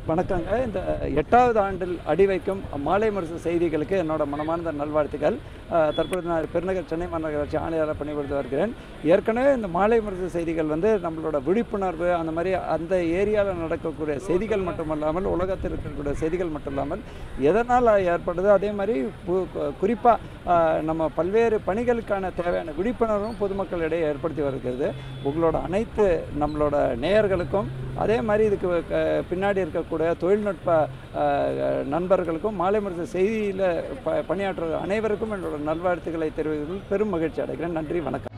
வணக்கங்க இந்த எட்டாவது ஆண்டில் அடி வைக்கும் மாலை முரசு செய்திகளுக்கு என்னோட மனமார்ந்த நல்வாழ்த்துக்கள் அஹ், தற்பொழுது நான் பெருநகர் சென்னை மாநகராட்சி ஆணையாளர் பணிபுரிந்து வருகிறேன் ஏற்கனவே இந்த மாலை முரசு செய்திகள் வந்து நம்மளோட விழிப்புணர்வு அந்த மாதிரி அந்த ஏரியாவில் நடக்கக்கூடிய செய்திகள் மட்டுமல்லாமல் உலகத்தில் இருக்கக்கூடிய செய்திகள் மட்டும் இல்லாமல் எதனால் ஏற்படுது அதே மாதிரி குறிப்பாக நம்ம பல்வேறு பணிகளுக்கான தேவையான விழிப்புணர்வும் பொதுமக்களிடையே ஏற்படுத்தி வருகிறது உங்களோட அனைத்து நம்மளோட நேயர்களுக்கும் அதே மாதிரி இதுக்கு க- பின்னாடி இருக்கக்கூடிய தொழில்நுட்ப அஹ், நண்பர்களுக்கும் மாலை மருத்துவ செய்தியில் ப பணியாற்றுற அனைவருக்கும் என்னோட நல்வாழ்த்துக்களை தெரிவிப்பதில் பெரும் மகிழ்ச்சி அடைகிறேன் நன்றி வணக்கம்